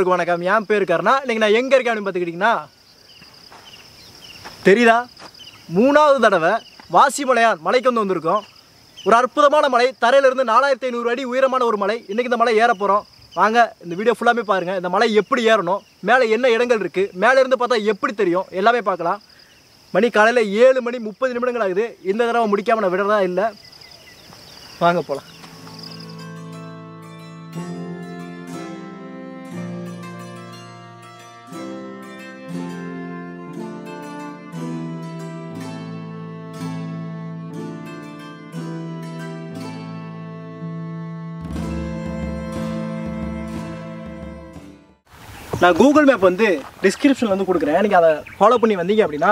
அனைவருக்கும் வணக்கம் என் பேர் கருணா இன்னைக்கு நான் எங்கே இருக்கேன் அப்படின்னு பார்த்துக்கிட்டிங்கன்னா தெரியுதா மூணாவது தடவை வாசிமலையான் மலைக்கு வந்து வந்திருக்கோம் ஒரு அற்புதமான மலை தரையிலிருந்து நாலாயிரத்தி ஐநூறு அடி உயரமான ஒரு மலை இன்றைக்கி இந்த மலை ஏற போகிறோம் வாங்க இந்த வீடியோ ஃபுல்லாமே பாருங்கள் இந்த மலை எப்படி ஏறணும் மேலே என்ன இடங்கள் இருக்குது மேலே இருந்து பார்த்தா எப்படி தெரியும் எல்லாமே பார்க்கலாம் மணி காலையில் ஏழு மணி முப்பது நிமிடங்கள் ஆகுது இந்த தடவை முடிக்காமல் நான் விடுறதா இல்லை வாங்க போகலாம் நான் கூகுள் மேப் வந்து டிஸ்கிரிப்ஷனில் வந்து கொடுக்குறேன் நீங்கள் அதை ஃபாலோ பண்ணி வந்தீங்க அப்படின்னா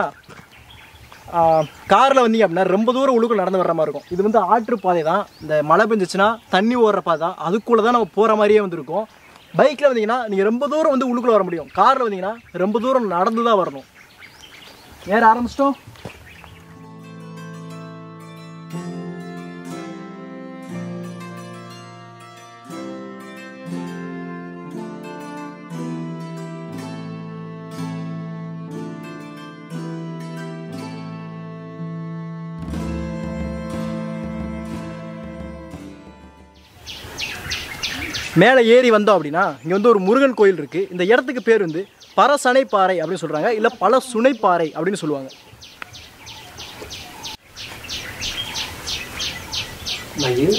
காரில் வந்தீங்க அப்படின்னா ரொம்ப தூரம் உள்ளுக்குள்ள நடந்து வர்ற மாதிரி இருக்கும் இது வந்து ஆற்று பாதை தான் இந்த மழை பெஞ்சிச்சுன்னா தண்ணி ஓடுற பாதை தான் அதுக்குள்ளே தான் நம்ம போகிற மாதிரியே வந்திருக்கும் பைக்கில் வந்தீங்கன்னா நீங்கள் ரொம்ப தூரம் வந்து உள்ளுக்குள்ளே வர முடியும் காரில் வந்தீங்கன்னா ரொம்ப தூரம் நடந்து தான் வரணும் ஏற ஆரம்பிச்சிட்டோம் மேலே ஏறி வந்தோம் அப்படின்னா இங்கே வந்து ஒரு முருகன் கோயில் இருக்குது இந்த இடத்துக்கு பேர் வந்து பரசனை பாறை அப்படின்னு சொல்கிறாங்க இல்லை பல சுனைப்பாறை அப்படின்னு சொல்லுவாங்க மயில்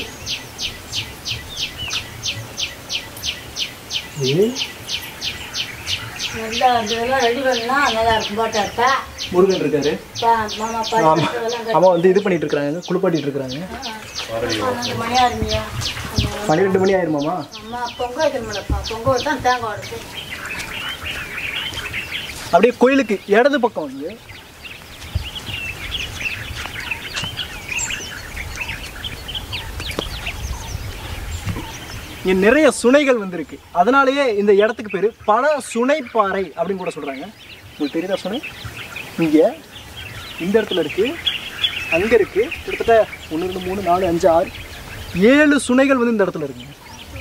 நல்லா இதெல்லாம் ரெடி பண்ணா நல்லா இருக்கும் போட்டா முருகன் இருக்காரு மாமா ஆமாம் அம்மா வந்து இது பண்ணிட்டு இருக்காங்க குளிப்பாட்டிட்டு இருக்காங்க பன்னெண்டு மணி ஆரம்பியா பன்னிரெண்டு மணி ஆயிருமாமா அம்மா பொங்க வைக்கணும்லப்பா பொங்க வச்சு தான் தேங்காய் உடச்சு அப்படியே கோயிலுக்கு இடது பக்கம் வந்து இங்க நிறைய சுனைகள் வந்திருக்கு அதனாலேயே இந்த இடத்துக்கு பேர் பல சுனைப்பாறை அப்படின்னு கூட சொல்றாங்க உங்களுக்கு தெரியுதா சுனை இங்க இந்த இடத்துல இருக்கு அங்க இருக்கு கிட்டத்தட்ட ஒன்று ரெண்டு மூணு நாலு அஞ்சு ஆறு ஏழு சுனைகள் வந்து இந்த இடத்துல இருக்குங்க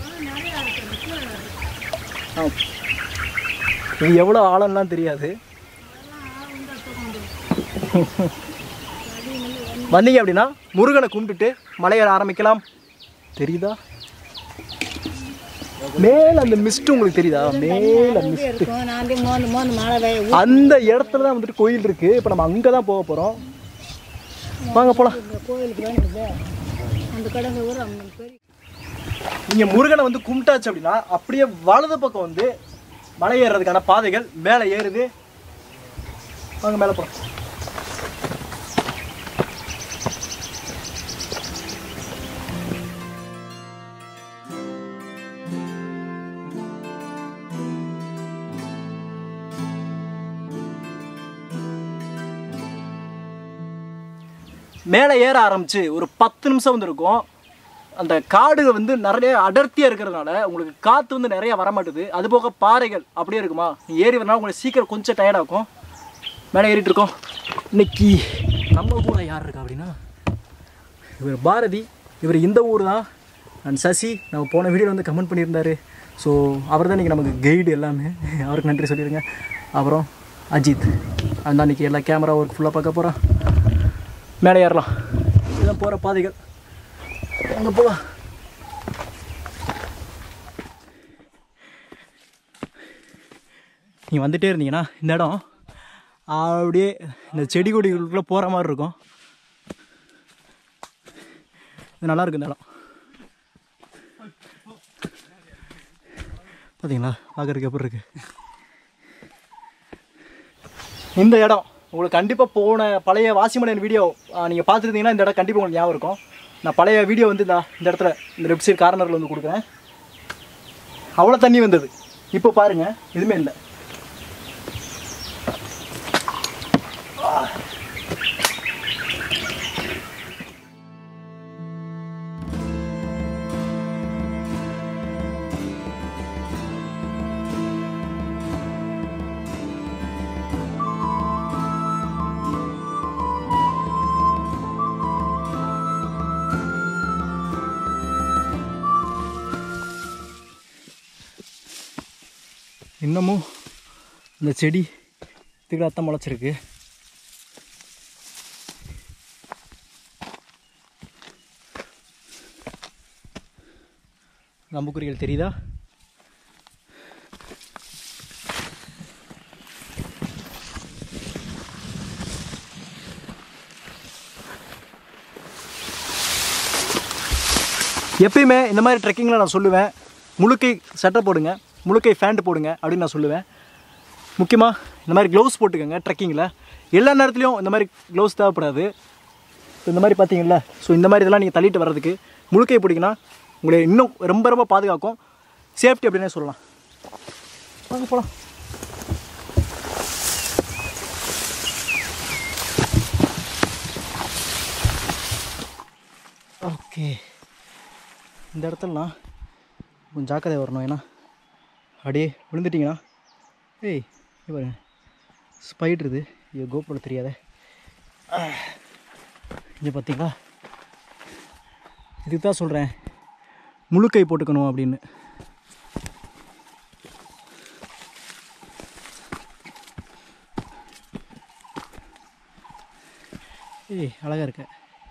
ஆ இது எவ்வளோ ஆழம்லாம் தெரியாது வந்தீங்க அப்படின்னா முருகனை கும்பிட்டுட்டு மலையேற ஆரம்பிக்கலாம் தெரியுதா மேல அந்த மிஸ்ட் உங்களுக்கு தெரியுதா மேல மிஸ்ட் இருக்கும் நான் வந்து மோந்து மோந்து மழை பெய்ய அந்த இடத்துல தான் வந்துட்டு கோயில் இருக்கு இப்போ நம்ம அங்கே தான் போக போகிறோம் வாங்க போகலாம் இந்த கோயிலுக்கு வேணுது அந்த கடந்த ஊர் அந்த பெரிய நீங்க முருகனை வந்து கும்பிட்டாச்சு அப்படின்னா அப்படியே வலது பக்கம் வந்து மலை ஏறுறதுக்கான பாதைகள் மேலே ஏறுது வாங்க மேலே போகலாம் மேலே ஏற ஆரம்பிச்சு ஒரு பத்து நிமிஷம் வந்து இருக்கும் அந்த காடு வந்து நிறைய அடர்த்தியாக இருக்கிறதுனால உங்களுக்கு காற்று வந்து நிறைய வர மாட்டுது அது போக பாறைகள் அப்படியே இருக்குமா நீ ஏறி வரனால உங்களுக்கு சீக்கிரம் கொஞ்சம் டயர்டாகும் மேலே ஏறிட்டு இருக்கோம் இன்னைக்கு நம்ம கூட யார் இருக்கா அப்படின்னா இவர் பாரதி இவர் இந்த ஊர் தான் அண்ட் சசி நம்ம போன வீடியோவில் வந்து கமெண்ட் பண்ணியிருந்தாரு ஸோ அவர் தான் இன்றைக்கி நமக்கு கைடு எல்லாமே அவருக்கு நன்றி சொல்லிடுங்க அப்புறம் அஜித் அந்த அன்றைக்கி எல்லா கேமரா ஒர்க் ஃபுல்லாக பார்க்க போகிறோம் மேலே ஏறலாம் இதுதான் போகிற பாதைகள் அங்கே போகலாம் நீங்கள் வந்துட்டே இருந்தீங்கன்னா இந்த இடம் அப்படியே இந்த செடி கொடிகளுக்குள்ளே போகிற மாதிரி இருக்கும் இது நல்லா இருக்கு இந்த இடம் பார்த்தீங்களா பார்க்குறதுக்கு எப்படி இருக்கு இந்த இடம் உங்களுக்கு கண்டிப்பாக போன பழைய வாசிமலையன் வீடியோ நீங்கள் பார்த்துருந்தீங்கன்னா இந்த இடம் கண்டிப்பாக உங்களுக்கு ஞாபகம் இருக்கும் நான் பழைய வீடியோ வந்து இந்த இந்த இடத்துல இந்த லெஃப்ட் சைடு கார்னரில் வந்து கொடுக்குறேன் அவ்வளோ தண்ணி வந்தது இப்போ பாருங்கள் எதுவுமே இல்லை இன்னமும் இந்த செடி இதுக்கு அத்தான் முளைச்சிருக்கு அம்புக்குறிகள் தெரியுதா எப்பயுமே இந்த மாதிரி ட்ரெக்கிங்கில் நான் சொல்லுவேன் முழுக்கை சட்டை போடுங்க முழுக்கை ஃபேண்ட் போடுங்க அப்படின்னு நான் சொல்லுவேன் முக்கியமாக இந்த மாதிரி க்ளவுஸ் போட்டுக்கோங்க ட்ரெக்கிங்கில் எல்லா நேரத்துலையும் இந்த மாதிரி க்ளவுஸ் தேவைப்படாது இப்போ இந்த மாதிரி பார்த்தீங்களா ஸோ இந்த மாதிரி இதெல்லாம் நீங்கள் தள்ளிட்டு வர்றதுக்கு முழுக்கை பிடிக்கினா உங்களை இன்னும் ரொம்ப ரொம்ப பாதுகாக்கும் சேஃப்டி அப்படின்னே சொல்லலாம் வாங்க போகலாம் ஓகே இந்த இடத்துலலாம் கொஞ்சம் ஜாக்கிரதை வரணும் ஏன்னா அப்படியே விழுந்துட்டிங்கன்னா ஏய் இங்க பாருங்க ஸ்பைட்ருது ஐயோ கோப்புல தெரியாத இங்கே பார்த்தீங்களா இதுக்கு தான் சொல்கிறேன் முழுக்கை போட்டுக்கணும் அப்படின்னு ஏய் அழகாக இருக்க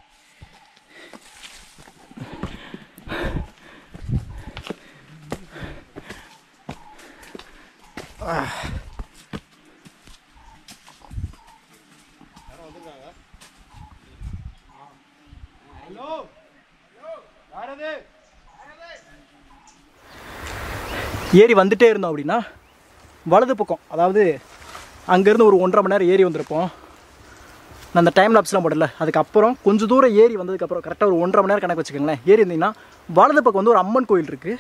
ஏறி வந்துட்டே இருந்தோம் அப்படின்னா வலது பக்கம் அதாவது அங்கேருந்து ஒரு ஒன்றரை மணி நேரம் ஏறி வந்திருப்போம் நான் அந்த டைம் லாப்ஸ்லாம் போடல அதுக்கப்புறம் கொஞ்சம் தூரம் ஏறி வந்ததுக்கப்புறம் கரெக்டாக ஒரு ஒன்றரை மணி நேரம் கணக்கு வச்சுக்கோங்களேன் ஏறி இருந்தீங்கன்னா வலது பக்கம் வந்து ஒரு அம்மன் கோயில் இருக்குது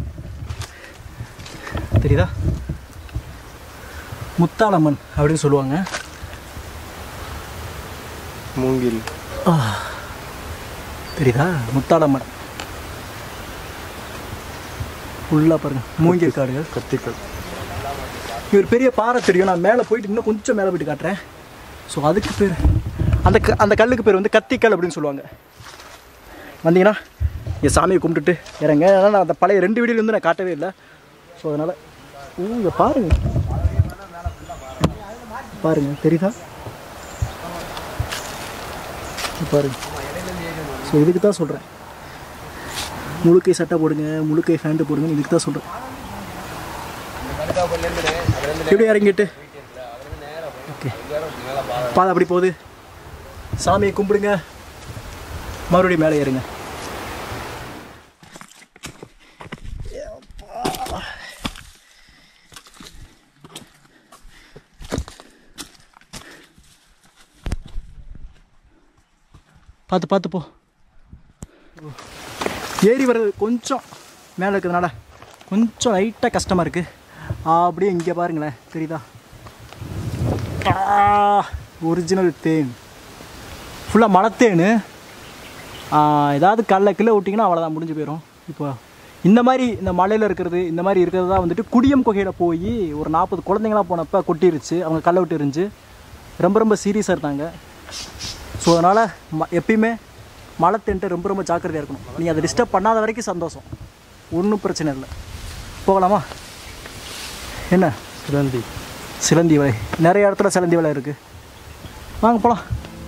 தெரியுதா முத்தாளம்மன் அப்படின்னு சொல்லுவாங்க மூங்கில் தெரியுதா முத்தாளம்மன் ஃபுல்லாக பாருங்க மூங்கில் காடுகள் கத்திகள் இவர் பெரிய பாறை தெரியும் நான் மேலே போயிட்டு இன்னும் கொஞ்சம் மேலே போயிட்டு காட்டுறேன் ஸோ அதுக்கு பேர் அந்த க அந்த கல்லுக்கு பேர் வந்து கத்திக்கல் அப்படின்னு சொல்லுவாங்க வந்தீங்கன்னா என் சாமியை கும்பிட்டுட்டு இறங்க ஏன்னா நான் அந்த பழைய ரெண்டு வீடியோல வந்து நான் காட்டவே இல்லை ஸோ அதனால் ஓ இங்கே பாருங்க பாருங்க தெரியுதா இங்க பாருங்க ஸோ இதுக்கு தான் சொல்கிறேன் முழுக்கை சட்டை போடுங்க முழுக்கை ஃபேண்ட்டு போடுங்கன்னு இதுக்கு தான் சொல்கிறேன் எப்படி இறங்கிட்டு ஓகே பாதை அப்படி போகுது சாமியை கும்பிடுங்க மறுபடியும் மேலே ஏறுங்க பார்த்து பார்த்து போ ஏறி வர்றது கொஞ்சம் மேலே இருக்கிறதுனால கொஞ்சம் லைட்டாக கஷ்டமாக இருக்குது அப்படியே இங்கே பாருங்களேன் தெரியுதா ஒரிஜினல் தேன் ஃபுல்லாக மலத்தேன் ஏதாவது கல்ல கிள்ள விட்டிங்கன்னா அவ்வளோதான் முடிஞ்சு போயிடும் இப்போ இந்த மாதிரி இந்த மலையில் இருக்கிறது இந்த மாதிரி இருக்கிறது தான் வந்துட்டு குடியம் குகையில் போய் ஒரு நாற்பது குழந்தைங்களாம் போனப்போ கொட்டிருச்சு அவங்க கல்லை விட்டு இருந்துச்சு ரொம்ப ரொம்ப சீரியஸாக இருந்தாங்க ஸோ அதனால் ம எப்பயுமே மழை தேன்ட்டு ரொம்ப ரொம்ப ஜாக்கிரதையாக இருக்கணும் நீங்கள் அதை டிஸ்டர்ப் பண்ணாத வரைக்கும் சந்தோஷம் ஒன்றும் பிரச்சனை இல்லை போகலாமா என்ன சிலந்தி சிலந்தி வலை நிறைய இடத்துல சிலந்தி வலை இருக்குது வாங்க போகலாம்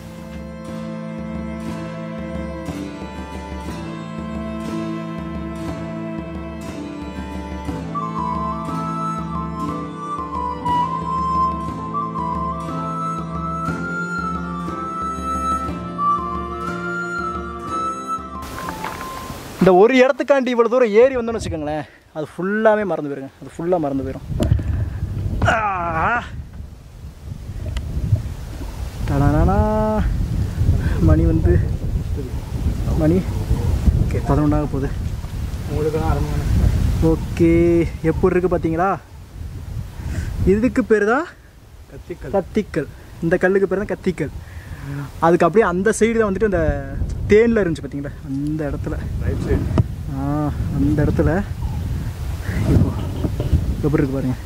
இந்த ஒரு இடத்துக்காண்டி இவ்வளோ தூரம் ஏறி வந்தோம்னு வச்சுக்கோங்களேன் அது ஃபுல்லாகவே மறந்து போயிருங்க அது ஃபுல்லாக மறந்து போயிடும் ஆ. டடடடா. மணி வந்து மணி ஓகே பதினொன்றாக போகுது உங்களுக்கு தான் அரண்மனை ஓகே எப்படி இருக்குது பார்த்தீங்களா இதுக்கு பேர் தான் கத்திகள் கத்திக்கல் இந்த கல்லுக்கு பேர் தான் கத்திக்கல் அதுக்கு அப்படியே அந்த சைடு தான் வந்துட்டு அந்த தேனில் இருந்துச்சு பார்த்தீங்களா அந்த இடத்துல ரைட் சைடு ஆ அந்த இடத்துல இப்போ எப்படி இருக்கு பாருங்க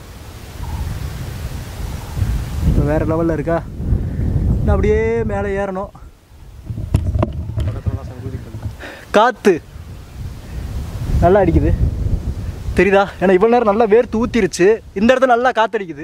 இப்போ வேற லெவலில் இருக்கா இன்னும் அப்படியே மேலே ஏறணும் பக்கத்துலலாம் சங்குதிகள் காற்று நல்லா அடிக்குது தெரியுதா ஏன்னா இவ்வளோ நேரம் நல்லா வேர்த்து ஊத்திருச்சு இந்த இடத்துல நல்லா காத்தடிக்குது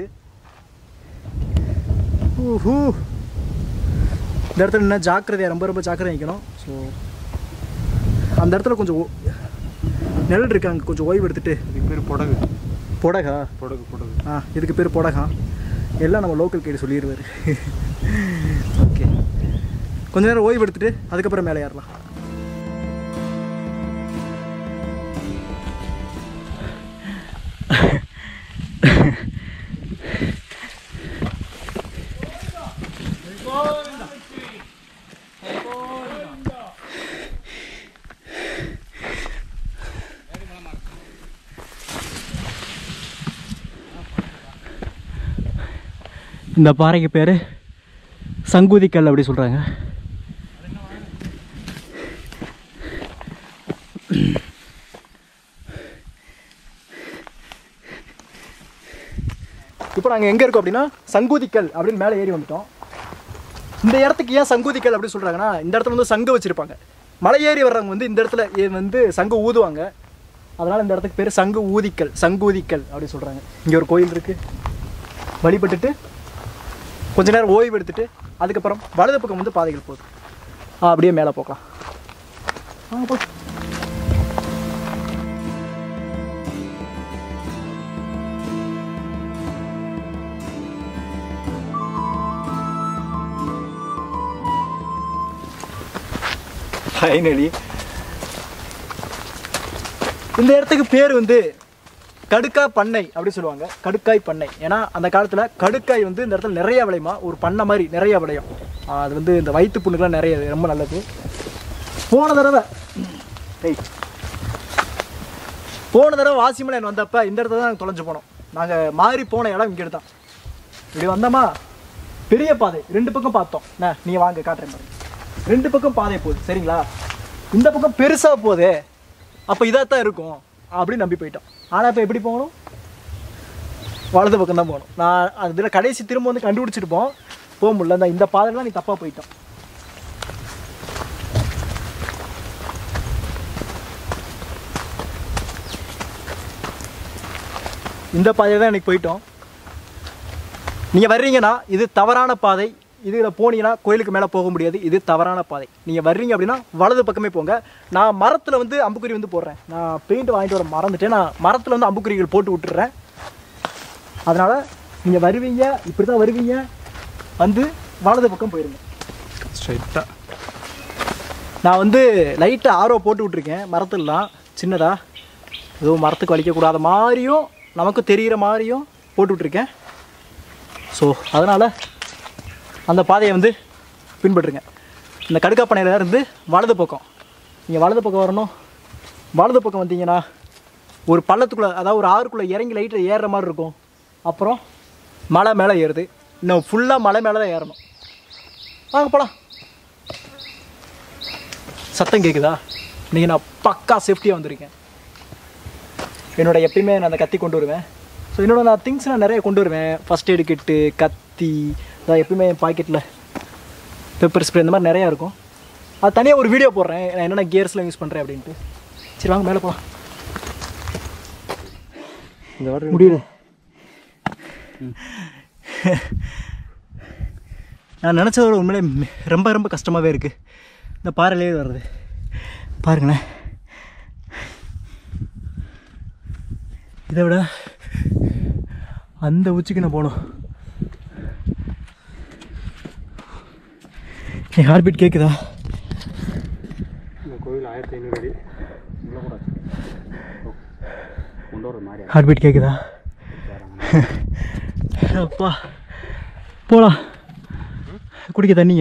ஊஹூ இந்த இடத்துல என்ன ஜாக்கிரதையாக ரொம்ப ரொம்ப ஜாக்கிரதை நிற்கணும் ஸோ அந்த இடத்துல கொஞ்சம் ஓ- நிழல் இருக்கு அங்கே கொஞ்சம் ஓய்வு எடுத்துட்டு இதுக்கு பேர் புடகு புடகா புடகு புடகு ஆ இதுக்கு பேர் புடகா எல்லாம் நம்ம லோக்கல் கேடு சொல்லிடுவார் ஓகே கொஞ்ச நேரம் ஓய்வு எடுத்துட்டு அதுக்கப்புறம் மேலே ஏறலாம் இந்த பாறைக்கு பேர் சங்கூதிக்கல் அப்படி சொல்கிறாங்க இப்போ நாங்கள் எங்கே இருக்கோம் அப்படின்னா சங்கூதிக்கல் அப்படின்னு மேலே ஏறி வந்துட்டோம் இந்த இடத்துக்கு ஏன் சங்கூதிக்கல் அப்படின்னு சொல்கிறாங்கன்னா இந்த இடத்துல வந்து சங்கு வச்சுருப்பாங்க மலை ஏறி வர்றவங்க வந்து இந்த இடத்துல ஏ- வந்து சங்கு ஊதுவாங்க அதனால் இந்த இடத்துக்கு பேர் சங்கு ஊதிக்கல் சங்கூதிக்கல் அப்படின்னு சொல்கிறாங்க இங்கே ஒரு கோயில் இருக்குது வழிபட்டுட்டு கொஞ்ச நேரம் ஓய்வு எடுத்துட்டு அதுக்கப்புறம் வலது பக்கம் வந்து பாதைகள் போகுது ஆ, அப்படியே மேலே போகலாம் வாங்க போ ஃபைனலி இந்த இடத்துக்கு பேர் வந்து கடுக்கா பண்ணை அப்படி சொல்லுவாங்க கடுக்காய் பண்ணை ஏன்னா அந்த காலத்தில் கடுக்காய் வந்து இந்த இடத்துல நிறைய விளையுமா ஒரு பண்ணை மாதிரி நிறைய விளையும் ஆ, அது வந்து இந்த வயிற்று புண்ணுக்கெல்லாம் நிறைய ரொம்ப நல்லது போன தடவை ஏய் போன தடவை வாசிமலையன் வந்தப்ப இந்த இடத்துல தான் தொலைஞ்சு போனோம் நாங்கள் மாறி போன இடம் இங்கே தான் இப்படி வந்தோமா பெரிய பாதை ரெண்டு பக்கம் பார்த்தோம் என்ன நீங்கள் வாங்க காட்டுறேன் பாருங்க ரெண்டு பக்கம் பாதை போகுது சரிங்களா இந்த பக்கம் பெருசாக போதே அப்போ இதாக தான் இருக்கும் அப்படின்னு நம்பி போயிட்டோம் ஆனால் இப்போ எப்படி போகணும் வலது பக்கம் தான் போகணும் நான் அதில் கடைசி திரும்ப வந்து கண்டுபிடிச்சிருப்போம் போக முடியல இந்த இந்த பாதையில் தான் நீ தப்பாக போயிட்டோம் இந்த பாதையில் தான் எனக்கு போயிட்டோம் நீங்கள் வர்றீங்கன்னா இது தவறான பாதை இதில் போனீங்கன்னா கோயிலுக்கு மேலே போக முடியாது இது தவறான பாதை நீங்கள் வர்றீங்க அப்படின்னா வலது பக்கமே போங்க நான் மரத்தில் வந்து அம்புக்குறி வந்து போடுறேன் நான் பெயிண்ட் வாங்கிட்டு வர மறந்துட்டேன் நான் மரத்தில் வந்து அம்புக்குறிகள் போட்டு விட்டுறேன் அதனால் நீங்கள் வருவீங்க இப்படி தான் வருவீங்க வந்து வலது பக்கம் போயிருங்க ஸ்ட்ரைட்டாக நான் வந்து லைட்டாக ஆர்வம் போட்டு விட்ருக்கேன் மரத்துலலாம் சின்னதாக எதுவும் மரத்துக்கு வலிக்கக்கூடாத மாதிரியும் நமக்கு தெரிகிற மாதிரியும் போட்டு விட்ருக்கேன் ஸோ அதனால் அந்த பாதையை வந்து பின்பற்றுங்க இந்த கடுக்காப்பனையில இருந்து வலது பக்கம் நீங்கள் வலது பக்கம் வரணும் வலது பக்கம் வந்தீங்கன்னா ஒரு பள்ளத்துக்குள்ளே அதாவது ஒரு ஆறுக்குள்ளே இறங்கி லைட்டில் ஏறுற மாதிரி இருக்கும் அப்புறம் மலை மேலே ஏறுது இன்னும் ஃபுல்லாக மலை மேலே தான் ஏறணும் வாங்க போகலாம் சத்தம் கேட்குதா இன்றைக்கி நான் பக்கா சேஃப்டியாக வந்திருக்கேன் என்னோட எப்பயுமே நான் அந்த கத்தி கொண்டு வருவேன் ஸோ என்னோட நான் திங்ஸ் நான் நிறைய கொண்டு வருவேன் ஃபஸ்ட் எய்டு கிட்டு கத்தி அதான் எப்பயுமே என் பாக்கெட்டில் பெப்பர் ஸ்ப்ரே இந்த மாதிரி நிறையா இருக்கும் அது தனியாக ஒரு வீடியோ போடுறேன் நான் என்னென்ன கியர்ஸ்லாம் யூஸ் பண்ணுறேன் அப்படின்ட்டு சரி வாங்க மேலே போகலாம் இந்த வாரம் முடியுது நான் நினச்சதோட உண்மையிலே மி- ரொம்ப ரொம்ப கஷ்டமாகவே இருக்குது இந்த பாறையிலே வர்றது பாருங்களேன் இதை விட அந்த உச்சிக்கு நான் போகணும் என் ஹார்ட் பீட் கேட்குதா இந்த கோவில் ஆயிரத்தி ஐநூறு அடி ஹார்ட் பீட் கேட்குதா அப்பா போகலாம் குடிக்க தண்ணிங்க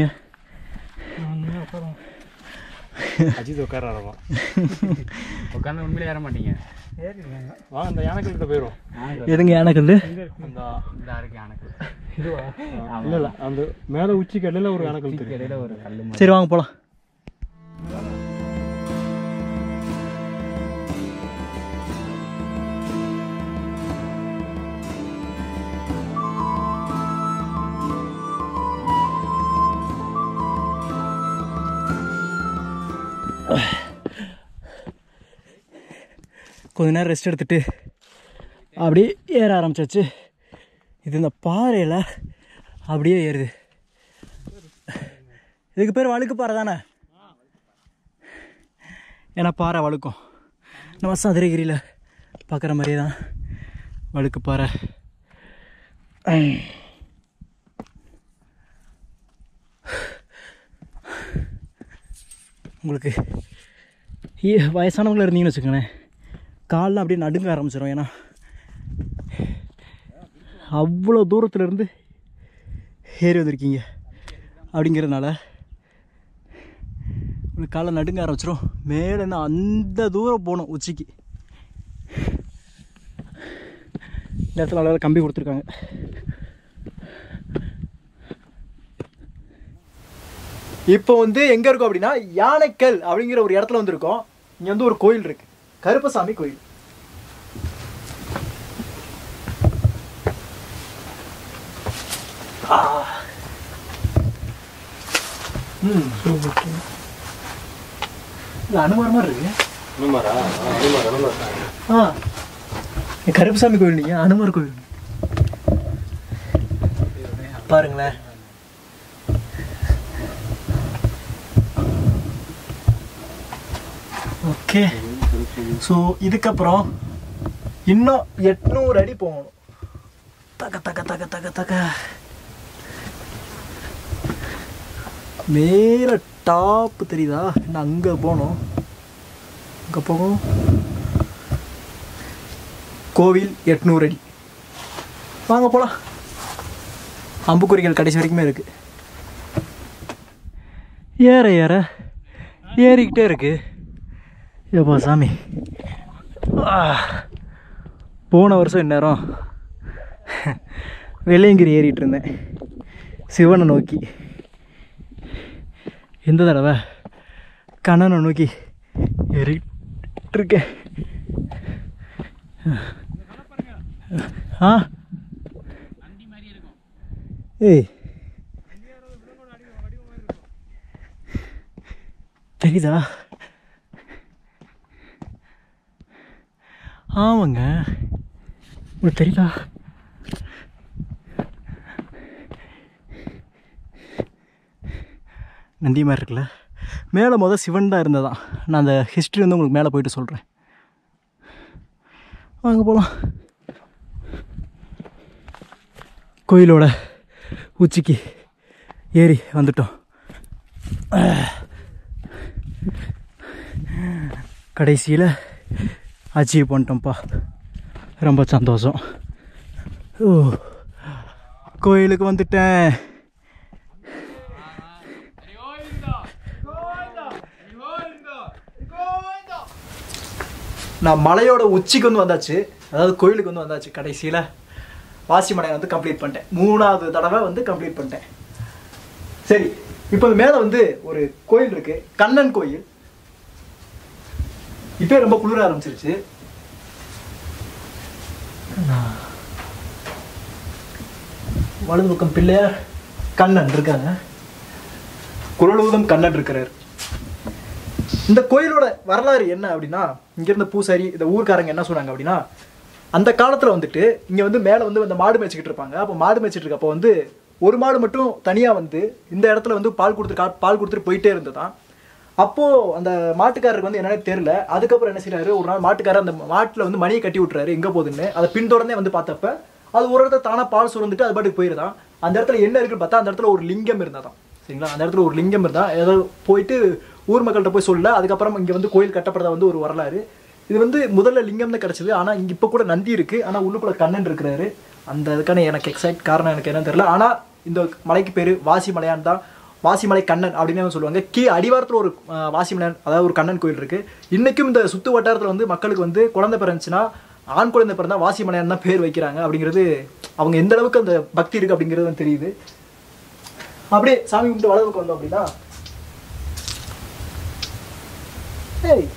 அஜித் உட்காராரவா உட்காந்து உண்மையிலே ஏற மாட்டீங்க வா அந்த யானைக்கிட்ட போயிடும் எதுங்க யானைக்கல் அந்த இந்த இருக்கு எனக்கு இதுவா இல்லை இல்லை அந்த மேலே உச்சி கல்லில் ஒரு யானைக்கல் தெரியும் இடையில ஒரு கல் சரி வாங்க போகலாம் கொஞ்ச நேரம் ரெஸ்ட் எடுத்துட்டு அப்படியே ஏற ஆரம்பிச்சாச்சு இது இந்த பாறையில் அப்படியே ஏறுது இதுக்கு பேர் வழுக்கு பாறை தானே ஏன்னா பாறை வழுக்கும் நம்ம சதுரகிரியில் பார்க்குற மாதிரியே தான் வழுக்கு பாறை உங்களுக்கு ஈ- வயசானவங்கள இருந்தீங்கன்னு வச்சுக்கோங்களேன் கால்லாம் அப்படியே நடுங்க ஆரம்பிச்சிடும் ஏன்னா அவ்வளோ தூரத்துல இருந்து ஏறி வந்திருக்கீங்க அப்படிங்கிறதுனால உங்களுக்கு காலை நடுங்க ஆரம்பிச்சிடும் மேலே இருந்து அந்த தூரம் போகணும் உச்சிக்கு இந்த இடத்துல அவ்வளோ கம்பி கொடுத்துருக்காங்க இப்போ வந்து எங்கே இருக்கோம் அப்படின்னா யானைக்கல் அப்படிங்கிற ஒரு இடத்துல வந்திருக்கோம் இங்கே வந்து ஒரு கோயில் இருக்கு கருப்பசாமி கோயில் ஆ. ம் இது அனுமார் மாதிரி இருக்கு ஆ இது கருப்பசாமி கோயில் நீங்க அனுமார் கோயில் பாருங்களேன் ஓகே ஸோ இதுக்கப்புறம் இன்னும் எட்நூறு அடி போகணும் தக்க தக்க தக்க தக்க தக்க மேலே டாப்பு தெரியுதா இன்னும் அங்கே போகணும் அங்கே போகும் கோவில் எட்நூறு அடி வாங்க போகலாம் அம்புக்குறிகள் கடைசி வரைக்குமே இருக்கு ஏற ஏற ஏறிக்கிட்டே இருக்கு ஏப்பா சாமி ஆ. போன வருஷம் இந்நேரம் வெள்ளையங்கிரி ஏறிட்டு இருந்தேன் சிவனை நோக்கி இந்த தடவை கண்ணனை நோக்கி ஏறிட்டு இருக்கேன் ஆ ஏய் தெரியுதா ஆமாங்க உங்களுக்கு தெரியுதா நந்தி மாதிரி இருக்குல்ல மேலே மொதல் சிவன் தான் இருந்ததான் நான் அந்த ஹிஸ்ட்ரி வந்து உங்களுக்கு மேலே போயிட்டு சொல்கிறேன் வாங்க போகலாம் கோயிலோட உச்சிக்கு ஏறி வந்துட்டோம் கடைசியில் அச்சீவ் பண்ணிட்டோம்ப்பா ரொம்ப சந்தோஷம் ஓ கோயிலுக்கு வந்துட்டேன் நான் மலையோட உச்சிக்கு வந்து வந்தாச்சு அதாவது கோயிலுக்கு வந்து வந்தாச்சு கடைசியில் வாசிமலை வந்து கம்ப்ளீட் பண்ணிட்டேன் மூணாவது தடவை வந்து கம்ப்ளீட் பண்ணிட்டேன் சரி இப்போ மேலே வந்து ஒரு கோயில் இருக்கு கண்ணன் கோயில் இப்போ ரொம்ப குளிர ஆரம்பிச்சிருச்சு வலது பக்கம் பிள்ளையார் கண்ணன் இருக்காங்க குரலூதம் கண்ணன் இருக்கிறார் இந்த கோயிலோட வரலாறு என்ன அப்படின்னா இங்க இருந்த பூசாரி இந்த ஊர்க்காரங்க என்ன சொன்னாங்க அப்படின்னா அந்த காலத்துல வந்துட்டு இங்க வந்து மேல வந்து இந்த மாடு மேய்ச்சிக்கிட்டு இருப்பாங்க அப்போ மாடு மேய்ச்சிட்டு இருக்கப்போ வந்து ஒரு மாடு மட்டும் தனியா வந்து இந்த இடத்துல வந்து பால் கொடுத்து கா- பால் கொடுத்துட்டு போயிட்டே இருந்ததாம் அப்போ அந்த மாட்டுக்காரருக்கு வந்து என்னன்னே தெரியல அதுக்கப்புறம் என்ன செய்றாரு ஒரு நாள் மாட்டுக்காரர் அந்த மாட்டுல வந்து மணியை கட்டி விட்டுறாரு எங்க போகுதுன்னு அதை பின்தொடர்ந்தே வந்து பார்த்தப்ப அது ஒரு இடத்துல தானா பால் சுரந்துட்டு அது பாட்டுக்கு போயிருதான் அந்த இடத்துல என்ன இருக்குன்னு பார்த்தா அந்த இடத்துல ஒரு லிங்கம் இருந்ததாம் சரிங்களா அந்த இடத்துல ஒரு லிங்கம் இருந்தா ஏதோ போயிட்டு ஊர் மக்கள்கிட்ட போய் சொல்ல அதுக்கப்புறம் இங்க வந்து கோயில் கட்டப்படுறதா வந்து ஒரு வரலாறு இது வந்து முதல்ல லிங்கம் தான் கிடைச்சது ஆனா இங்க இப்ப கூட நந்தி இருக்கு ஆனா உள்ளுக்குள்ள கண்ணன் இருக்கிறாரு அந்த இதுக்கான எனக்கு எக்ஸாக்ட் காரணம் எனக்கு என்னன்னு தெரியல ஆனா இந்த மலைக்கு பேரு வாசி மலையான் தான் வாசிமலை கண்ணன் அப்படின்னு சொல்லுவாங்க கீ அடிவாரத்தில் ஒரு அஹ், வாசிமலையான் அதாவது ஒரு கண்ணன் கோயில் இருக்கு இன்னைக்கும் இந்த சுத்து வட்டாரத்தில் வந்து மக்களுக்கு வந்து குழந்தை பிறந்துச்சுன்னா ஆண் குழந்தை பிறந்தா வாசிமலையான் தான் பேர் வைக்கிறாங்க அப்படிங்கிறது அவங்க எந்த அளவுக்கு அந்த பக்தி இருக்கு அப்படிங்கிறது வந்து தெரியுது அப்படியே சாமி கும்பிட்டு வளவுக்கு வந்தோம் அப்படின்னா ஏய்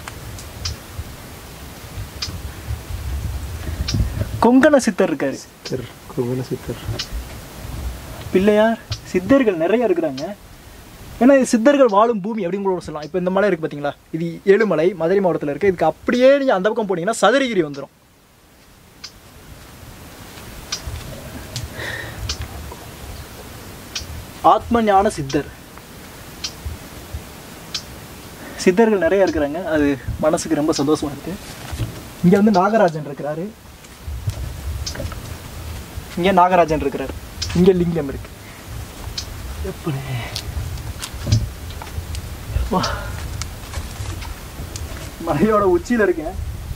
கொங்கண சித்தர் இருக்காரு சித்தர் கோவில சித்தர் பிள்ளையார் சித்தர்கள் நிறைய இருக்கிறாங்க ஏன்னா இது சித்தர்கள் வாழும் பூமி அப்படின்னு கூட சொல்லலாம் இப்போ இந்த மலை இருக்குது பார்த்தீங்களா இது ஏழுமலை மதுரை மாவட்டத்தில் இருக்குது இதுக்கு அப்படியே நீங்கள் அந்த பக்கம் போனீங்கன்னா சதுரகிரி வந்துடும் ஆத்ம ஞான சித்தர் சித்தர்கள் நிறைய இருக்கிறாங்க அது மனசுக்கு ரொம்ப சந்தோஷமா இருக்கு இங்க வந்து நாகராஜன் இருக்கிறாரு இங்க நாகராஜன் இருக்கிறாரு இங்க லிங்கம் இருக்கு எப்படி வா. மலையோட உச்சியில இருக்கேன்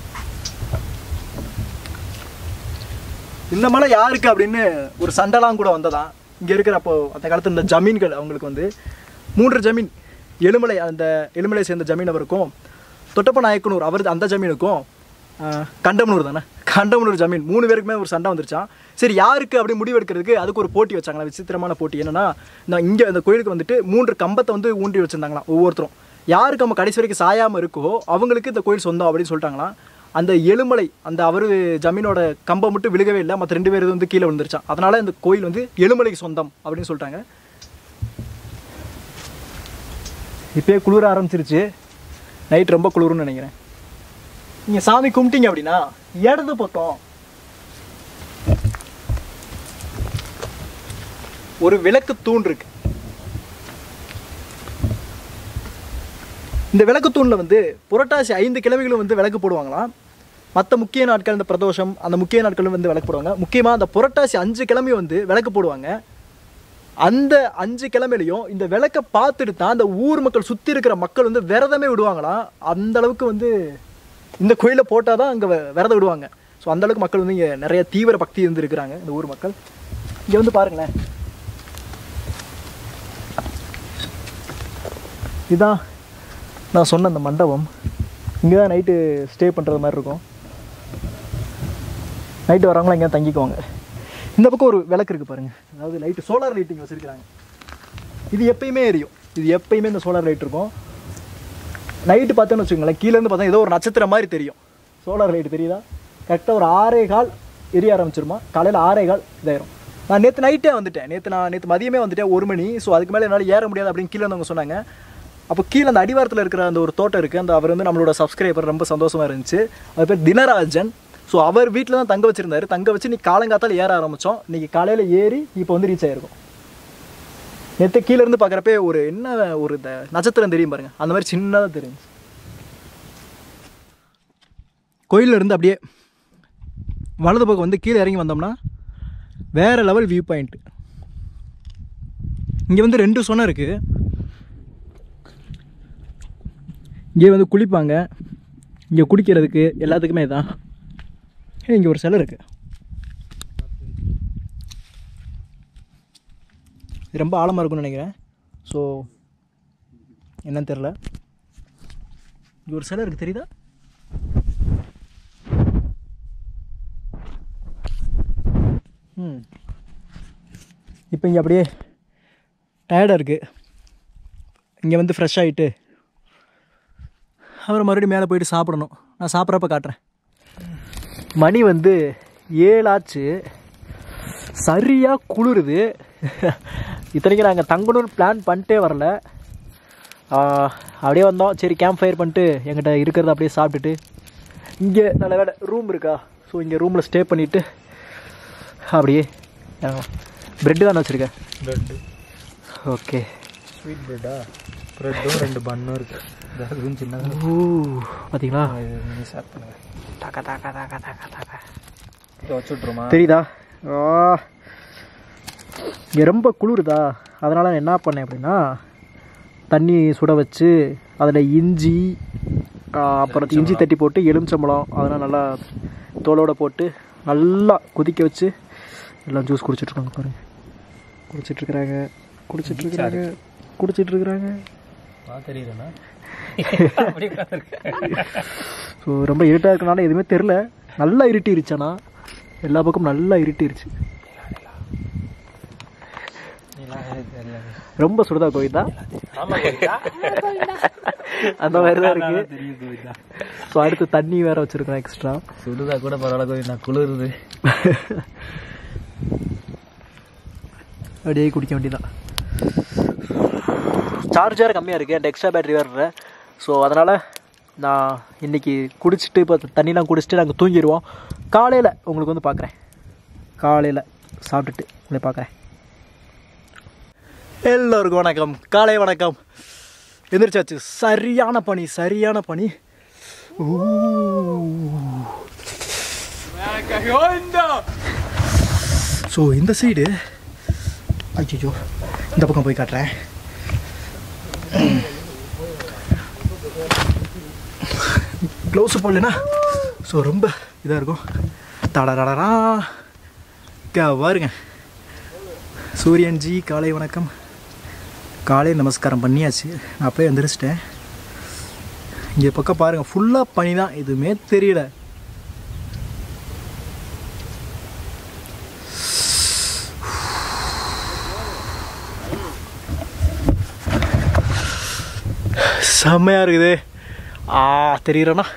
இந்த மலை யாருக்கு அப்படின்னு ஒரு சண்டைலாம் கூட வந்ததாம் இங்க இருக்கிற அப்போ அந்த காலத்துல இந்த ஜமீன்கள் அவங்களுக்கு வந்து மூன்று ஜமீன் எழுமலை அந்த எழுமலை சேர்ந்த ஜமீன் அவருக்கும் தொட்டப்ப நாயக்கனூர் அவர் அந்த ஜமீனுக்கும் ஆஹ், கண்டமனூர் தானே கண்டமனூர் ஜமீன் மூணு பேருக்குமே ஒரு சண்டை வந்துருச்சான் சரி யாருக்கு அப்படி முடிவெடுக்கிறதுக்கு அதுக்கு ஒரு போட்டி வச்சாங்களா விசித்திரமான போட்டி என்னன்னா நான் இங்கே இந்த கோயிலுக்கு வந்துட்டு மூன்று கம்பத்தை வந்து ஊன்றி வச்சிருந்தாங்களாம் ஒவ்வொருத்தரும் யாருக்கு நம்ம கடைசி வரைக்கும் சாயாமல் இருக்கோ அவங்களுக்கு இந்த கோயில் சொந்தம் அப்படின்னு சொல்லிட்டாங்களாம் அந்த எழுமலை அந்த அவர் ஜமீனோட கம்பம் மட்டும் விழுகவே இல்லை மற்ற ரெண்டு பேர் வந்து கீழே விழுந்துருச்சான் அதனால இந்த கோயில் வந்து எழுமலைக்கு சொந்தம் அப்படின்னு சொல்லிட்டாங்க இப்பயே குளிர ஆரம்பிச்சிருச்சு நைட் ரொம்ப குளிருன்னு நினைக்கிறேன் நீங்கள் சாமி கும்பிட்டீங்க அப்படின்னா இடது பக்கம் ஒரு விளக்கு தூண் இருக்கு இந்த விளக்கு தூணில் வந்து புரட்டாசி ஐந்து கிழமைகளும் வந்து விளக்கு போடுவாங்களாம் மற்ற முக்கிய நாட்கள் இந்த பிரதோஷம் அந்த முக்கிய நாட்களும் வந்து விளக்கு போடுவாங்க முக்கியமாக அந்த புரட்டாசி அஞ்சு கிழமையும் வந்து விளக்கு போடுவாங்க அந்த அஞ்சு கிழமையிலையும் இந்த விளக்கை பார்த்துட்டு தான் அந்த ஊர் மக்கள் சுற்றி இருக்கிற மக்கள் வந்து விரதமே விடுவாங்களாம் அந்த அளவுக்கு வந்து இந்த கோயிலில் போட்டால் தான் அங்கே விரதம் விடுவாங்க ஸோ அந்த அளவுக்கு மக்கள் வந்து இங்கே நிறைய தீவிர பக்தி இருந்து இருக்கிறாங்க இந்த ஊர் மக்கள் இங்கே வந்து பாருங்களேன் இதுதான் நான் சொன்ன அந்த மண்டபம் இங்கே தான் நைட்டு ஸ்டே பண்ணுறது மாதிரி இருக்கும் நைட்டு வரவங்களாம் இங்கே தங்கிக்குவாங்க இந்த பக்கம் ஒரு விளக்கு இருக்குது பாருங்கள் அதாவது லைட்டு சோலார் லைட்டிங் வச்சுருக்காங்க இது எப்பயுமே எரியும் இது எப்பயுமே இந்த சோலார் லைட் இருக்கும் நைட்டு பார்த்தோன்னு வச்சுக்கோங்களேன் கீழேருந்து பார்த்தா ஏதோ ஒரு நட்சத்திரம் மாதிரி தெரியும் சோலார் லைட் தெரியுதா கரெக்டாக ஒரு ஆறே கால் எரிய ஆரம்பிச்சிருமா காலையில் ஆறே கால் இதாயிரும் நான் நேற்று நைட்டே வந்துட்டேன் நேற்று நான் நேற்று மதியமே வந்துட்டேன் ஒரு மணி ஸோ அதுக்கு மேலே என்னால் ஏற முடியாது அப்படின்னு கீழே இருந்தவங்க சொன்னாங்க அப்போ கீழே அந்த அடிவாரத்தில் இருக்கிற அந்த ஒரு தோட்டம் இருக்குது அந்த அவர் வந்து நம்மளோட சப்ஸ்கிரைபர் ரொம்ப சந்தோஷமாக இருந்துச்சு அது பேர் தினராஜன் ஸோ அவர் வீட்டில் தான் தங்க வச்சிருந்தாரு தங்க வச்சு நீ காலங்காத்தால ஏற ஆரம்பித்தோம் இன்னைக்கு காலையில் ஏறி இப்போ வந்து ரீச் ஆயிருக்கும் நேற்று கீழே இருந்து பார்க்குறப்பே ஒரு என்ன ஒரு இந்த நட்சத்திரம் தெரியும் பாருங்க அந்த மாதிரி சின்னதாக தெரியும் கோயில்ல இருந்து அப்படியே வலது பக்கம் வந்து கீழே இறங்கி வந்தோம்னா வேற லெவல் வியூ பாயிண்ட் இங்கே வந்து ரெண்டு சொன்ன இருக்கு இங்கே வந்து குளிப்பாங்க இங்கே குடிக்கிறதுக்கு எல்லாத்துக்குமே தான் இங்கே ஒரு சிலை இருக்கு இது ரொம்ப ஆழமாக இருக்கும்னு நினைக்கிறேன் ஸோ என்னன்னு தெரில இங்கே ஒரு சிலை இருக்குது தெரியுதா ம் இப்போ இங்கே அப்படியே டயர்டாக இருக்குது இங்கே வந்து ஃப்ரெஷ் ஆகிட்டு அப்புறம் மறுபடியும் மேலே போயிட்டு சாப்பிடணும் நான் சாப்பிட்றப்ப காட்டுறேன் மணி வந்து ஏழாச்சு சரியாக குளிருது இத்தனைக்கும் நாங்கள் தங்கணும்னு பிளான் பண்ணிட்டே வரல ஆஹ், அப்படியே வந்தோம் சரி கேம்ப் ஃபயர் பண்ணிட்டு எங்கிட்ட இருக்கிறத அப்படியே சாப்பிட்டுட்டு இங்கே நல்ல வேலை ரூம் இருக்கா ஸோ இங்கே ரூமில் ஸ்டே பண்ணிவிட்டு அப்படியே ப்ரெட்டு தானே வச்சுருக்கேன் ப்ரெட்டு ஓகே ஸ்வீட் ப்ரெட்டா ப்ரெட்டும் ரெண்டு பண்ணும் இருக்கு அதுவும் சின்னதாக ஓ பார்த்தீங்களா இது நீங்கள் ஷேர் பண்ணுங்கள் தாக்கா தாக்கா தாக்கா தாக்கா தாக்கா இதை வச்சு விட்ருமா தெரியுதா ஆ இங்கே ரொம்ப குளிருதா அதனால் நான் என்ன பண்ணேன் அப்படின்னா தண்ணி சுட வச்சு அதில் இஞ்சி ஆ, அப்புறம் இஞ்சி தட்டி போட்டு எலுமிச்சம்பழம் அதெல்லாம் நல்லா தோலோட போட்டு நல்லா கொதிக்க வச்சு எல்லாம் ஜூஸ் குடிச்சிட்ருக்காங்க பாருங்க குடிச்சிட்ருக்குறாங்க குடிச்சிட்ருக்குறாங்க குடிச்சிட்ருக்குறாங்க ஆ தெரியுதுண்ணா ஸோ ரொம்ப இருட்டாக இருக்கனால எதுவுமே தெரில நல்லா இருட்டிருச்சானா எல்லா பக்கமும் நல்லா இருட்டிருச்சு ரொம்ப சுடுதா கோவிந்தா அந்த மாதிரி தான் இருக்கு தெரியுது ஸோ அடுத்து தண்ணி வேற வச்சிருக்கோம் எக்ஸ்ட்ரா சுடுதா கூட பரவாயில்ல கோயில் குளிருது அப்படியே குடிக்க வேண்டியதான் சார்ஜர் கம்மியாக இருக்குது என்கிட்ட எக்ஸ்ட்ரா பேட்டரி வேறு ஸோ அதனால் நான் இன்னைக்கு குடிச்சிட்டு இப்போ தண்ணிலாம் குடிச்சிட்டு நாங்கள் தூங்கிடுவோம் காலையில் உங்களுக்கு வந்து பார்க்குறேன் காலையில் சாப்பிட்டுட்டு உங்களை பார்க்குறேன் எல்லோருக்கும் வணக்கம் காலை வணக்கம் எந்திரிச்சாச்சு சரியான பனி சரியான பனி ஸோ இந்த சைடு ஐயோ இந்த பக்கம் போய் காட்டுறேன் க்ளவுஸ் போடலனா ஸோ ரொம்ப இதாக இருக்கும் தடடடடா இங்க பாருங்க சூரியன்ஜி காலை வணக்கம் காலை நமஸ்காரம் பண்ணியாச்சு நான் அப்படியே எந்திரிச்சிட்டேன் இங்கே பக்கம் பாருங்கள் ஃபுல்லாக பனி தான் எதுவுமே தெரியல செம்மையாக இருக்குது ஆ தெரியுறேண்ணா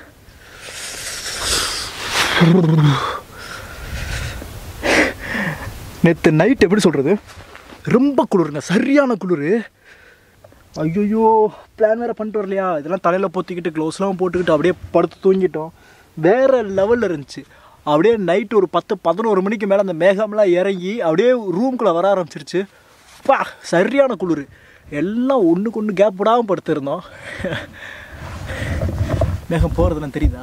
நேற்று நைட் எப்படி சொல்கிறது ரொம்ப குளிருங்க சரியான குளிர் ஐயோ பிளான் வேறு பண்ணிட்டு வரலையா இதெல்லாம் தலையில் பொத்திக்கிட்டு க்ளோஸ்லாம் போட்டுக்கிட்டு அப்படியே படுத்து தூங்கிட்டோம் வேறு லெவலில் இருந்துச்சு அப்படியே நைட் ஒரு பத்து பதினோரு மணிக்கு மேலே அந்த மேகம்லாம் இறங்கி அப்படியே ரூம்குள்ளே வர ஆரம்பிச்சிருச்சு பா சரியான குளிர் எல்லாம் ஒன்றுக்கு ஒன்று கேப் விடாமல் படுத்திருந்தோம் மேகம் போகிறதுலாம் தெரியுதா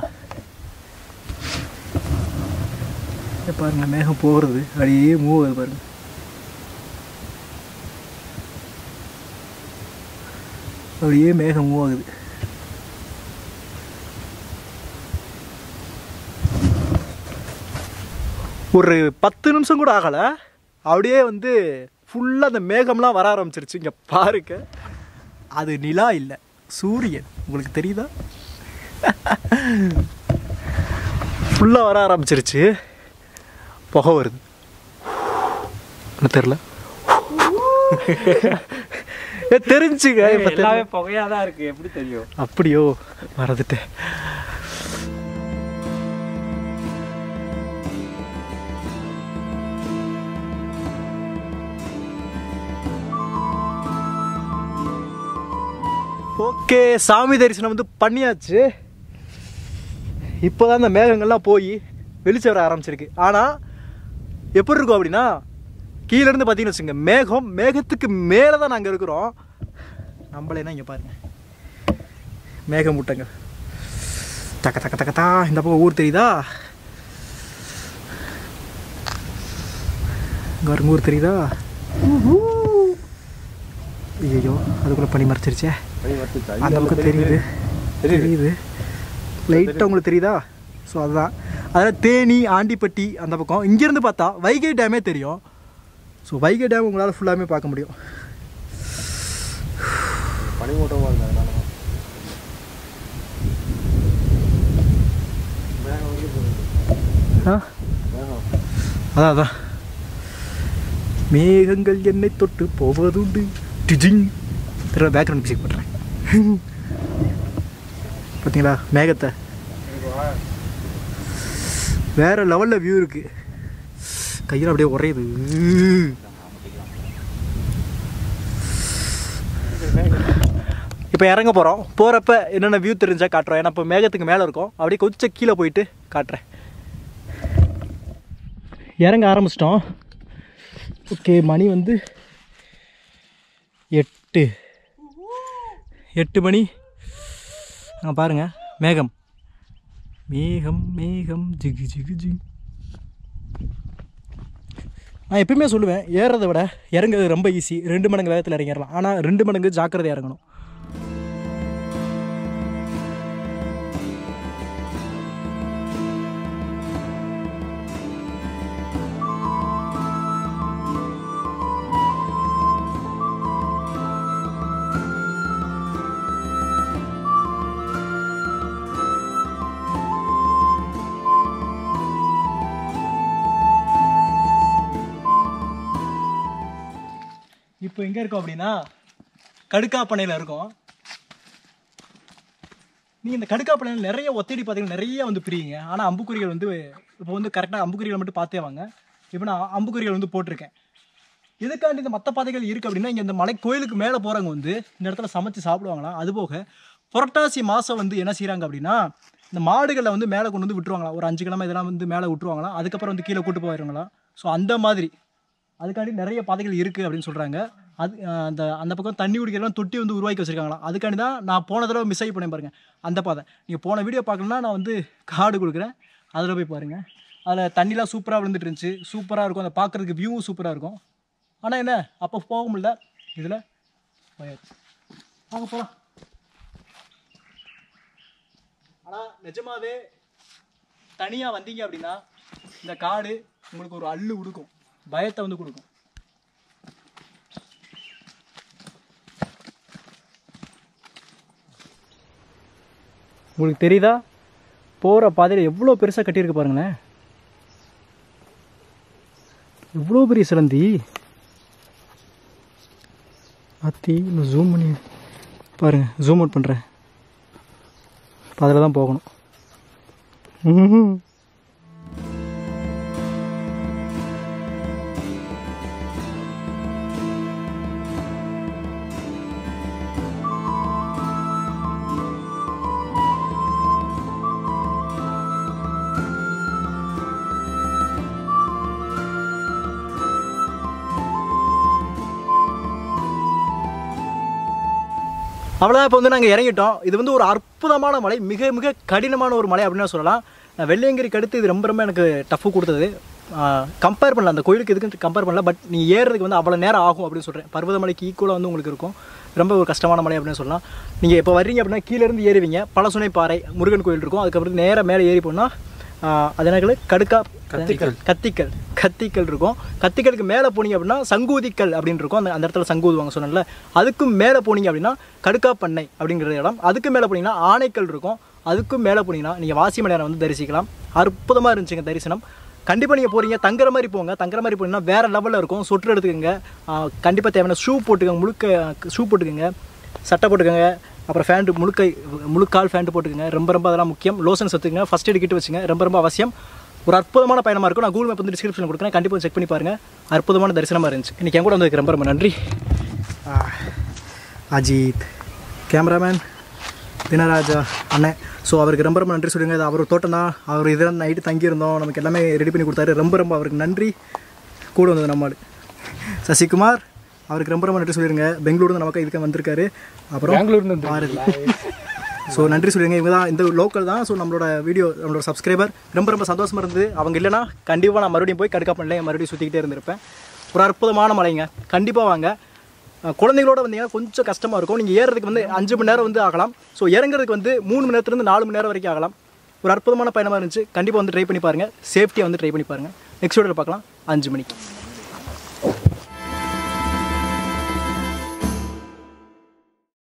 இங்க பாருங்க மேகம் போகிறது அப்படியே மூவ் ஆகுது பாருங்க அப்படியே மேகம் மூவ் ஆகுது ஒரு பத்து நிமிஷம் கூட ஆகலை அப்படியே வந்து ஃபுல்லாக அந்த மேகம்லாம் வர ஆரம்பிச்சிருச்சு இங்கே பாருங்க அது நிலா இல்லை சூரியன் உங்களுக்கு தெரியுதா ஃபுல்லாக வர ஆரம்பிச்சிருச்சு புகை வருது என்ன தெரில ஏ, தெரிஞ்சுங்க இப்ப தெரியல. எல்லாமே புகையா தான் இருக்கு எப்படி தெரியும் அப்படியோ மறந்துட்டேன் ஓகே சாமி தரிசனம் வந்து பண்ணியாச்சு இப்போதான் அந்த மேகங்கள்லாம் போய் வெளிச்சம் வர ஆரம்பிச்சிருக்கு ஆனால் எப்படி இருக்கும் அப்படின்னா கீழ இருந்து பார்த்தீங்கன்னு வச்சுங்க மேகம் மேகத்துக்கு மேலே தான் நாங்கள் இருக்கிறோம் நம்மளேனா இங்கே பாருங்க மேகம் முட்டைங்க தக்க தக்க தக்கத்தா இந்த பக்கம் ஊர் தெரியுதா இங்கே வருங்க ஊர் தெரியுதா ஐயோ அதுக்குள்ளே பனி மறைச்சிருச்சே அந்த பக்கம் தெரியுது தெரியுது லைட்டாக உங்களுக்கு தெரியுதா ஸோ அதுதான் அதில் தேனி ஆண்டிப்பட்டி அந்த பக்கம் இங்கேருந்து பார்த்தா வைகை டேமே தெரியும் ஸோ வைகை டேம் உங்களால் ஃபுல்லாமே பார்க்க முடியும் பனிமூட்டமாக இருந்தது அதனால ஆ அதான் அதான் மேகங்கள் என்னை தொட்டு போவதுண்டு டிஜிங் திரும்ப பேக்ரவுண்ட் மியூசிக் பண்ணுறேன் பார்த்தீங்களா மேகத்தை வேற லெவலில் வியூ இருக்கு கையில் அப்படியே உறையுது இப்போ இறங்க போகிறோம் போகிறப்ப என்னென்ன வியூ தெரிஞ்சா காட்டுறோம் ஏன்னா இப்போ மேகத்துக்கு மேலே இருக்கும் அப்படியே கொஞ்சம் கீழே போயிட்டு காட்டுறேன் இறங்க ஆரம்பிச்சிட்டோம் ஓகே மணி வந்து எட்டு எட்டு மணி அங்கே பாருங்கள் மேகம் மேகம் மேகம் ஜிகு ஜிகு ஜிகு நான் எப்பயுமே சொல்லுவேன் ஏறுறதை விட இறங்குறது ரொம்ப ஈஸி ரெண்டு மடங்கு வேகத்தில் இறங்கிடலாம் ஆனால் ரெண்டு மடங்கு ஜாக்கிரதை இறங்கணும் இப்போ எங்கே இருக்கோம் அப்படின்னா கடுக்காப்பனையில் இருக்கோம் நீங்கள் இந்த கடுக்காப்பனையில் நிறைய ஒத்தடி பார்த்தீங்கன்னா நிறைய வந்து பிரியுங்க ஆனால் அம்புக்குறிகள் வந்து இப்போ வந்து கரெக்டாக அம்புக்குறிகள் மட்டும் பார்த்தே வாங்க இப்போ நான் அம்புக்குறிகள் வந்து போட்டிருக்கேன் எதுக்காண்டி இந்த மற்ற பாதைகள் இருக்குது அப்படின்னா இங்கே இந்த மலை கோயிலுக்கு மேலே போகிறவங்க வந்து இந்த இடத்துல சமைச்சு சாப்பிடுவாங்களாம் அதுபோக புரட்டாசி மாதம் வந்து என்ன செய்கிறாங்க அப்படின்னா இந்த மாடுகளை வந்து மேலே கொண்டு வந்து விட்டுருவாங்களாம் ஒரு அஞ்சு கிழமை இதெல்லாம் வந்து மேலே விட்டுருவாங்களாம் அதுக்கப்புறம் வந்து கீழே கூட்டு போயிடுவாங்களாம் ஸோ அந்த மாதிரி அதுக்காண்டி நிறைய பாதைகள் இருக்குது அப்படின்னு சொல்கிறாங்க அது அஹ், அந்த அந்த பக்கம் தண்ணி குடிக்கிறலாம் தொட்டி வந்து உருவாக்கி வச்சிருக்காங்களாம் அதுக்காண்டி தான் நான் போன தடவை மிஸ் ஆகி போனேன் பாருங்க அந்த பாதை நீங்கள் போன வீடியோ பார்க்கணுன்னா நான் வந்து கார்டு கொடுக்குறேன் அதில் போய் பாருங்கள் அதில் தண்ணிலாம் சூப்பராக விழுந்துட்டு இருந்துச்சு சூப்பராக இருக்கும் அதை பார்க்குறதுக்கு வியூவும் சூப்பராக இருக்கும் ஆனால் என்ன அப்போ போக முடியல இதில் போயாச்சு வாங்க போகலாம் ஆனால் நிஜமாவே தனியாக வந்தீங்க அப்படின்னா இந்த காடு உங்களுக்கு ஒரு அள்ளு கொடுக்கும் பயத்தை வந்து கொடுக்கும் உங்களுக்கு தெரியுதா போகிற பாதையில் எவ்வளோ பெருசாக கட்டியிருக்கு பாருங்களேன் எவ்வளோ பெரிய சிலந்தி அத்தி இன்னும் ஜூம் பண்ணி பாருங்க ஜூம் அவுட் பண்ணுறேன் இப்போ அதில் தான் போகணும் ம்ஹும். அவ்வளோதான் இப்போ வந்து நாங்கள் இறங்கிட்டோம் இது வந்து ஒரு அற்புதமான மலை மிக மிக கடினமான ஒரு மலை அப்படின்னு சொல்லலாம் நான் வெள்ளையங்கிரிக்கு அடுத்து இது ரொம்ப ரொம்ப எனக்கு டஃப்பு கொடுத்தது கம்பேர் பண்ணல அந்த கோயிலுக்கு எதுக்கு கம்பேர் பண்ணல பட் நீங்கள் ஏறுறதுக்கு வந்து அவ்வளோ நேரம் ஆகும் அப்படின்னு சொல்கிறேன் பர்வதமலைக்கு ஈக்குவலாக வந்து உங்களுக்கு இருக்கும் ரொம்ப ஒரு கஷ்டமான மலை அப்படின்னு சொல்லலாம் நீங்கள் இப்போ வர்றீங்க அப்படின்னா கீழ இருந்து ஏறுவீங்க பழசுனை பாறை முருகன் கோயில் இருக்கும் அதுக்கப்புறம் நேராக மேலே ஏறி போனால் அது என்ன கடுக்கா கத்திக்கல் கத்திக்கல் கத்திக்கல் இருக்கும் கத்திக்கலுக்கு மேலே போனீங்க அப்படின்னா சங்கூதிக்கல் அப்படின்னு இருக்கும் அந்த அந்த இடத்துல சங்கூதுவாங்க சொன்னேன்ல அதுக்கும் மேலே போனீங்க அப்படின்னா கடுக்கா பண்ணை அப்படிங்கிற இடம் அதுக்கு மேலே போனீங்கன்னா ஆனைக்கல் இருக்கும் அதுக்கும் மேலே போனீங்கன்னா நீங்கள் வாசிமலையாரை வந்து தரிசிக்கலாம் அற்புதமாக இருந்துச்சுங்க தரிசனம் கண்டிப்பாக நீங்கள் போகிறீங்க தங்குற மாதிரி போங்க தங்குற மாதிரி போனீங்கன்னா வேறு லெவலில் இருக்கும் சொட்டு எடுத்துக்கோங்க கண்டிப்பாக தேவையான ஷூ போட்டுக்கோங்க முழுக்க ஷூ போட்டுக்கோங்க சட்டை போட்டுக்கோங்க அப்புறம் ஃபேண்ட்டு முழுக்கை முழுக்கால் ஃபேண்ட்டு போட்டுக்கோங்க ரொம்ப ரொம்ப அதெல்லாம் முக்கியம் லோசன்ஸ் எடுத்துக்கங்க ஃபஸ்ட் எய்ட் கிட்ட வச்சுங்க ரொம்ப ரொம்ப அவசியம் ஒரு அற்புதமான பயணமாக இருக்கும் நான் கூகுள் மேப் வந்து டிஸ்கிரிப்ஷன் கொடுக்குறேன் கண்டிப்பாக செக் பண்ணி பாருங்கள் அற்புதமான தரிசனமாக இருந்துச்சு இன்றைக்கி என் கூட வந்ததுக்கு ரொம்ப ரொம்ப நன்றி ஆ, அஜித் கேமராமேன் தினராஜா அண்ணன் ஸோ அவருக்கு ரொம்ப ரொம்ப நன்றி சொல்லுங்கள் இது அவர் தோட்டம் தான் அவர் இதெல்லாம் நைட்டு தங்கியிருந்தோம் நமக்கு எல்லாமே ரெடி பண்ணி கொடுத்தாரு ரொம்ப ரொம்ப அவருக்கு நன்றி கூட வந்தது நம்மால் சசிகுமார் அவருக்கு ரொம்ப ரொம்ப நன்றி சொல்லிடுங்க பெங்களூர்ல நமக்கு இதுக்கு வந்திருக்காரு அப்புறம் பெங்களூர்லேருந்து பாரதி ஸோ நன்றி சொல்லிடுங்க இவங்க தான் இந்த லோக்கல் தான் ஸோ நம்மளோட வீடியோ நம்மளோட சப்ஸ்கிரைபர் ரொம்ப ரொம்ப சந்தோஷமாக இருந்தது அவங்க இல்லைனா கண்டிப்பாக நான் மறுபடியும் போய் கடுக்கா பண்ணல மறுபடியும் சுற்றிக்கிட்டே இருந்திருப்பேன் ஒரு அற்புதமான மலைங்க கண்டிப்பாக வாங்க அஹ் குழந்தைகளோட வந்தீங்கன்னா கொஞ்சம் கஷ்டமாக இருக்கும் நீங்கள் ஏறுறதுக்கு வந்து அஞ்சு மணி நேரம் வந்து ஆகலாம் ஸோ இறங்குறதுக்கு வந்து மூணு மணி நேரத்துலேருந்து நாலு மணி நேரம் வரைக்கும் ஆகலாம் ஒரு அற்புதமான பயணமாக இருந்துச்சு கண்டிப்பாக வந்து ட்ரை பண்ணி பாருங்கள் சேஃப்டியாக வந்து ட்ரை பண்ணி பாருங்கள் நெக்ஸ்ட் வீடியோவில் பார்க்கலாம் அஞ்சு மணிக்கு